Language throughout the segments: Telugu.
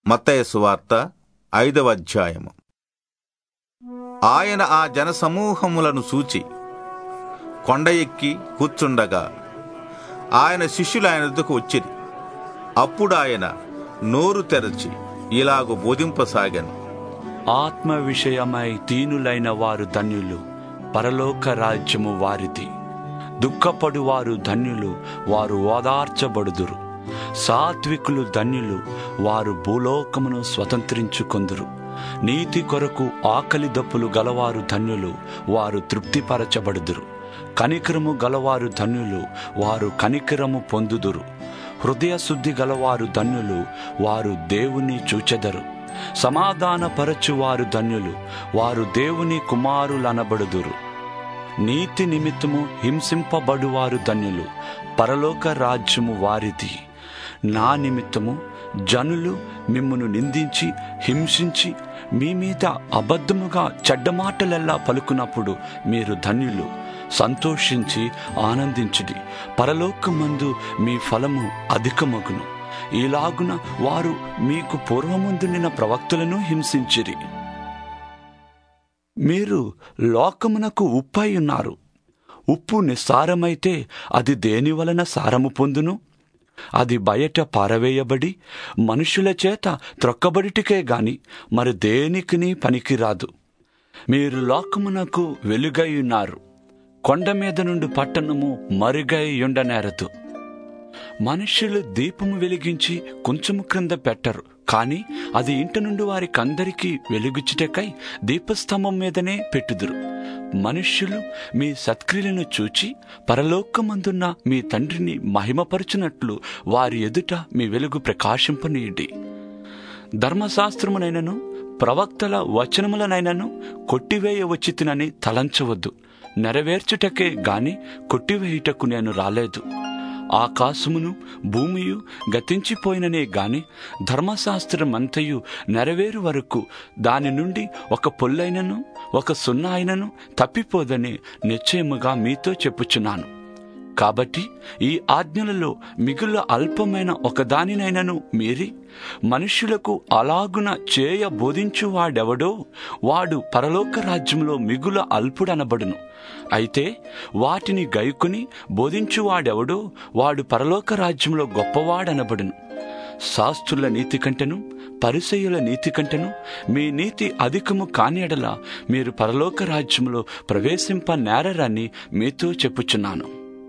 మత్తయి సువార్త ఐదవ అధ్యాయము ఆయన ఆ జనసమూహములను చూచి కొండ ఎక్కి కూర్చుండగా ఆయన శిష్యులు ఆయన వద్దకు వచ్చిరి అప్పుడు ఆయన నోరు తెరచి ఇలాగు బోధింపసాగాను ఆత్మ విషయమై దీనులైన వారు ధన్యులు పరలోక రాజ్యము వారిది దుఃఖపడు వారు ధన్యులు వారు ఓదార్చబడుదురు సాత్వికులు ధన్యులు వారు భూలోకమును స్వతంత్రించుకొందురు నీతి కొరకు ఆకలి దప్పులు గలవారు ధన్యులు వారు తృప్తిపరచబడుదురు కనికరము గలవారు ధన్యులు వారు కనికరము పొందుదురు హృదయ శుద్ధి గలవారు ధన్యులు వారు దేవుని చూచెదరు సమాధానపరచు వారు ధన్యులు వారు దేవుని కుమారులనబడుదురు నీతి నిమిత్తము హింసింపబడువారు ధన్యులు పరలోక రాజ్యము వారిది నా నిమిత్తము జనులు మిమ్మును నిందించి హింసించి మీ మీద అబద్ధముగా చెడ్డ మాటలెల్లా పలుకున్నప్పుడు మీరు ధన్యులు సంతోషించి ఆనందించుడి పరలోకమందు మీ ఫలము అధికమగును ఈలాగున వారు మీకు పూర్వముందునిన ప్రవక్తలను హింసించిరి మీరు లోకమునకు ఉప్పై ఉన్నారు ఉప్పు నిస్సారమైతే అది దేని వలన సారము పొందును అది బయట పారవేయబడి మనుషుల చేత త్రొక్కబడిటికే గాని మరి దేనికిని పనికిరాదు మీరు లోకమునకు వెలుగై ఉన్నారు కొండ మీద నుండి పట్టణము మరుగై ఉండనేరదు మనుష్యులు దీపము వెలిగించి కొంచెము క్రింద పెట్టరు కాని అది ఇంటి నుండి వారికందరికీ వెలుగుచుటకై దీపస్తంభం మీదనే పెట్టుదురు మనుష్యులు మీ సత్క్రియలను చూచి పరలోకమందున్న మీ తండ్రిని మహిమపరచునట్లు వారి ఎదుట మీ వెలుగు ప్రకాశింపనీయండి ధర్మశాస్త్రమునైనను ప్రవక్తల వచనములనైనను కొట్టివేయ వచ్చితినని తలంచవద్దు నెరవేర్చుటకే గాని కొట్టివేయుటకు నేను రాలేదు ఆకాశమును భూమియు గతించిపోయిననే గాని ధర్మశాస్త్రమంతయు నెరవేరు వరకు దాని నుండి ఒక పొల్లైనను ఒక సున్నా అయినను తప్పిపోదని నిశ్చయముగా మీతో చెప్పుచున్నాను కాబట్టి ఈ ఆజ్ఞలలో మిగుల అల్పమైన ఒకదానినైనను మీరి మనుష్యులకు అలాగున చేయ బోధించువాడెవడో వాడు పరలోక రాజ్యంలో మిగుల అల్పుడనబడును అయితే వాటిని గైకుని బోధించువాడెవడో వాడు పరలోక రాజ్యంలో గొప్పవాడనబడును శాస్త్రుల నీతి కంటెను పరిసయుల నీతి కంటెను మీ నీతి అధికము కాని ఎడల మీరు పరలోక రాజ్యంలో ప్రవేశింప నేరరని మీతో చెప్పుచున్నాను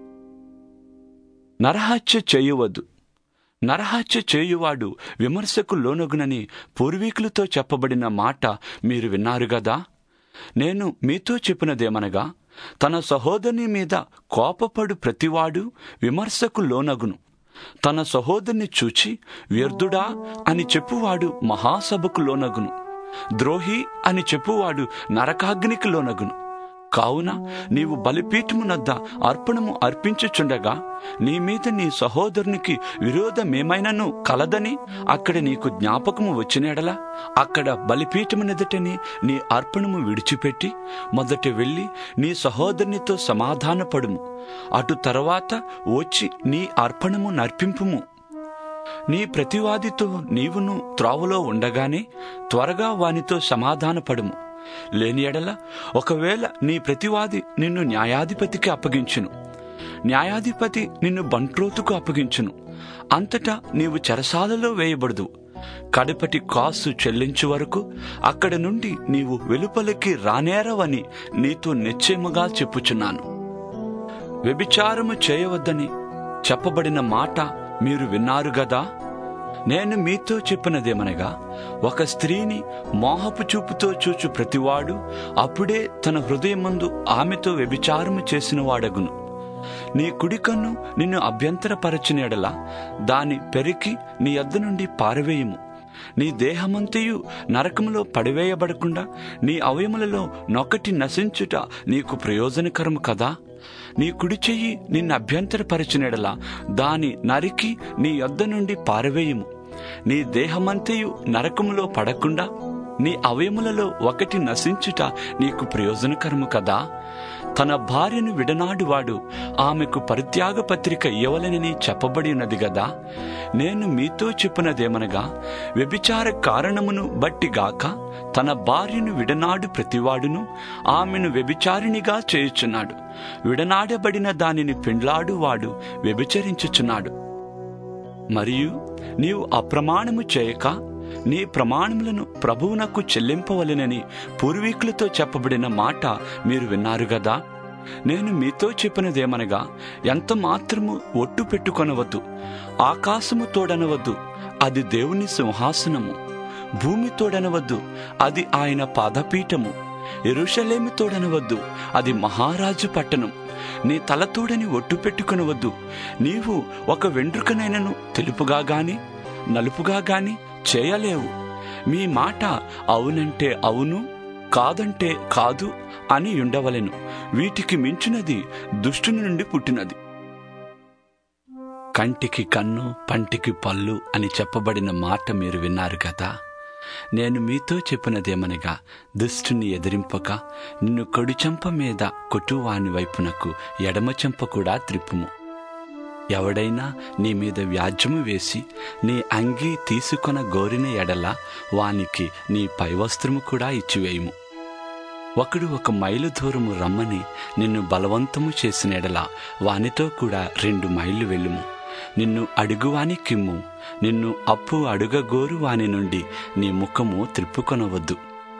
నరహత్య చేయవద్దు నరహత్య చేయువాడు విమర్శకు లోనగునని పూర్వీకులతో చెప్పబడిన మాట మీరు విన్నారు గదా నేను మీతో చెప్పినదేమనగా తన సహోదరుని మీద కోపపడు ప్రతివాడు విమర్శకు లోనగును తన సహోదరుని చూచి వ్యర్థుడా అని చెప్పువాడు మహాసభకు లోనగును ద్రోహి అని చెప్పువాడు నరకాగ్నికి లోనగును కావున నీవు బలిపీఠమునద్ద అర్పణము అర్పించుచుండగా నీ మీద నీ సహోదరునికి విరోధమేమైనను కలదని అక్కడ నీకు జ్ఞాపకము వచ్చినడలా అక్కడ బలిపీఠమునెదుటని నీ అర్పణము విడిచిపెట్టి మొదట వెళ్ళి నీ సహోదరునితో సమాధానపడుము అటు తర్వాత వచ్చి నీ అర్పణము నర్పింపుము నీ ప్రతివాదితో నీవును త్రావులో ఉండగానే త్వరగా వానితో సమాధానపడుము లేని ఎడల ఒకవేళ నీ ప్రతివాది నిన్ను న్యాయాధిపతికి అప్పగించును న్యాయాధిపతి నిన్ను బంట్రోతుకు అప్పగించును అంతటా నీవు చెరసాలలో వేయబడదు కడపటి కాసు చెల్లించు వరకు అక్కడ నుండి నీవు వెలుపలికి రానేరవని నీతో నిశ్చయముగా చెప్పుచున్నాను వ్యభిచారము చేయవద్దని చెప్పబడిన మాట మీరు విన్నారు గదా నేను మీతో చెప్పినదేమనగా ఒక స్త్రీని మోహపు చూపుతో చూచు ప్రతివాడు అప్పుడే తన హృదయమందు ఆమెతో వ్యభిచారము చేసిన వాడగును నీ కుడి కన్ను నిన్ను అభ్యంతరపరచినెడల దాని పెరికి నీ అద్ద నుండి పారవేయము నీ దేహమంతయు నరకములో పడివేయబడకుండా నీ అవయములలో నొకటి నశించుట నీకు ప్రయోజనకరము కదా నీ కుడి చెయ్యి నిన్ను అభ్యంతరపరచినెడలా దాని నరికి నీ యొద్ద నుండి పారవేయము నీ దేహమంతయు నరకములో పడకుండా నీ అవయములలో ఒకటి నశించుట నీకు ప్రయోజనకరము కదా తన భార్యను విడనాడువాడు ఆమెకు పరిత్యాగ పత్రిక ఇవ్వలనని చెప్పబడి ఉన్నది గదా నేను మీతో చెప్పినదేమనగా వ్యభిచార కారణమును బట్టిగాక తన భార్యను విడనాడు ప్రతివాడును ఆమెను వ్యభిచారిణిగా చేయుచున్నాడు విడనాడబడిన దానిని పెండ్లాడువాడు వ్యభిచరించుచున్నాడు మరియు నీవు అప్రమాణము చేయక నీ ప్రమాణములను ప్రభువునకు చెల్లింపవలెనని పూర్వీకులతో చెప్పబడిన మాట మీరు విన్నారు గదా నేను మీతో చెప్పినదేమనగా ఎంత మాత్రము ఒట్టు పెట్టుకొనవద్దు ఆకాశము తోడనవద్దు అది దేవుని సింహాసనము భూమి తోడనవద్దు అది ఆయన పాదపీఠము ఎరుషలేము తోడనవద్దు అది మహారాజు పట్టణం నీ తలతోడని ఒట్టు పెట్టుకునవద్దు నీవు ఒక వెంట్రుకనైనను తెలుపుగా గాని నలుపుగా గాని చేయలేవు మీ మాట అవునంటే అవును కాదంటే కాదు అని ఉండవలెను వీటికి మించినది దుష్టుని నుండి పుట్టినది కంటికి కన్ను పంటికి పళ్ళు అని చెప్పబడిన మాట మీరు విన్నారు కదా నేను మీతో చెప్పినదేమనగా దుష్టుని ఎదిరింపక నిన్ను కొడి చెంప మీద కొట్టువాని వైపునకు ఎడమ చెంప కూడా త్రిప్పుము ఎవడైనా నీ మీద వ్యాజ్యము వేసి నీ అంగీ తీసుకొన గోరిన ఎడల వానికి నీ పైవస్త్రము కూడా ఇచ్చివేయుము ఒకడు ఒక మైలు దూరము రమ్మని నిన్ను బలవంతము చేసిన ఎడల వానితో కూడా రెండు మైళ్ళు వెళ్ళుము నిన్ను అడుగువాని కిమ్ము నిన్ను అప్పు అడుగగోరు వాని నుండి నీ ముఖము త్రిప్పుకొనవద్దు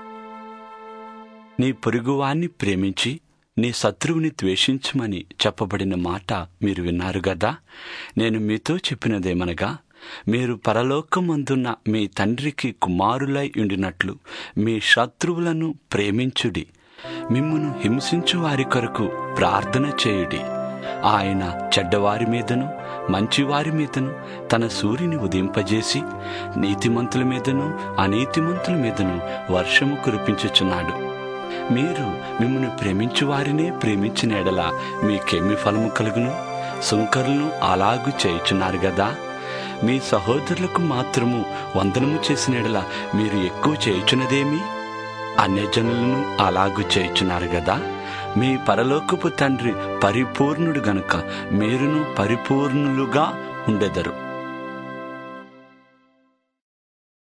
నీ పొరుగువాన్ని ప్రేమించి నీ శత్రువుని ద్వేషించమని చెప్పబడిన మాట మీరు విన్నారు గదా నేను మీతో చెప్పినదేమనగా మీరు పరలోకమందున్న మీ తండ్రికి కుమారులై ఉండినట్లు మీ శత్రువులను ప్రేమించుడి మిమ్మును హింసించు వారి కొరకు ప్రార్థన చేయుడి ఆయన చెడ్డవారి మీదను మంచివారి మీదను తన సూర్యుని ఉదింపజేసి నీతిమంతుల మీదను అనీతిమంతుల మీదను వర్షము కురిపించుచున్నాడు మీరు మిమ్మల్ని ప్రేమించు వారినే ప్రేమించిన ఎడల మీకేమి ఫలము కలుగును సుంకరులను అలాగు చేయుచున్నారు గదా మీ సహోదరులకు మాత్రము వందనము చేసిన ఎడల మీరు ఎక్కువ చేయుచున్నదేమి అన్యజనులను అలాగు చేయుచున్నారు గదా మీ పరలోకపు తండ్రి పరిపూర్ణుడు గనుక మీరును పరిపూర్ణులుగా ఉండెదరు